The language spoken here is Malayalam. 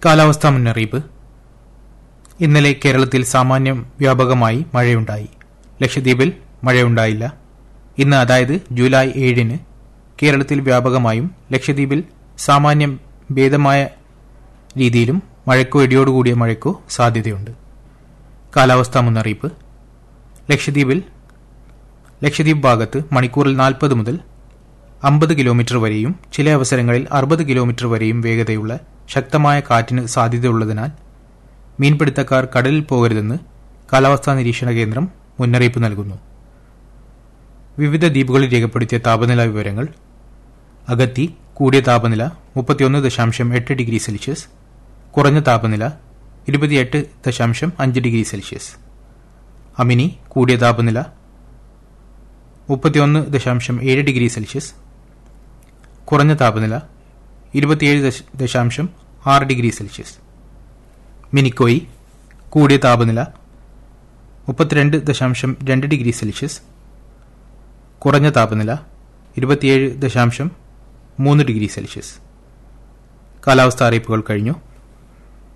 കാലാവസ്ഥാ മുന്നറിയിപ്പ് ഇന്നലെ കേരളത്തിൽ സാമാന്യം വ്യാപകമായി മഴയുണ്ടായി ലക്ഷദ്വീപിൽ മഴയുണ്ടായില്ല ഇന്ന് അതായത് ജൂലൈ ഏഴിന് കേരളത്തിൽ വ്യാപകമായും ലക്ഷദ്വീപിൽ സാമാന്യം ഭേദമായ രീതിയിലും മഴയ്ക്കോ ഇടിയോടുകൂടിയ മഴയ്ക്കോ സാധ്യതയുണ്ട് കാലാവസ്ഥാ മുന്നറിയിപ്പ് ലക്ഷദ്വീപിൽ ലക്ഷദ്വീപ് ഭാഗത്ത് മണിക്കൂറിൽ നാൽപ്പത് മുതൽ അമ്പത് കിലോമീറ്റർ വരെയും ചില അവസരങ്ങളിൽ അറുപത് കിലോമീറ്റർ വരെയും വേഗതയുള്ള ശക്തമായ കാറ്റിന് സാധ്യതയുള്ളതിനാൽ മീൻപിടുത്തക്കാർ കടലിൽ പോകരുതെന്ന് കാലാവസ്ഥാ നിരീക്ഷണ കേന്ദ്രം മുന്നറിയിപ്പ് നൽകുന്നു വിവിധ ദ്വീപുകളിൽ രേഖപ്പെടുത്തിയ താപനില വിവരങ്ങൾ അഗത്തി കൂടിയ താപനില മുപ്പത്തിയൊന്ന് ദശാംശം എട്ട് ഡിഗ്രി സെൽഷ്യസ് കുറഞ്ഞ താപനില ഇരുപത്തിയെട്ട് ദശാംശം അഞ്ച് ഡിഗ്രി സെൽഷ്യസ് അമിനി കൂടിയ താപനില മുപ്പത്തിയൊന്ന് ദശാംശം ഏഴ് ഡിഗ്രി സെൽഷ്യസ് കുറഞ്ഞ താപനില ഇരുപത്തിയേഴ് ദശ- ദശാംശം ആറ് ഡിഗ്രി സെൽഷ്യസ് മിനിക്കോയി കൂടിയ താപനില മുപ്പത്തിരണ്ട് ദശാംശം രണ്ട് ഡിഗ്രി സെൽഷ്യസ് കുറഞ്ഞ താപനില ഇരുപത്തിയേഴ് ദശാംശം മൂന്ന് ഡിഗ്രി സെൽഷ്യസ് കാലാവസ്ഥാ അറിയിപ്പുകൾ കഴിഞ്ഞു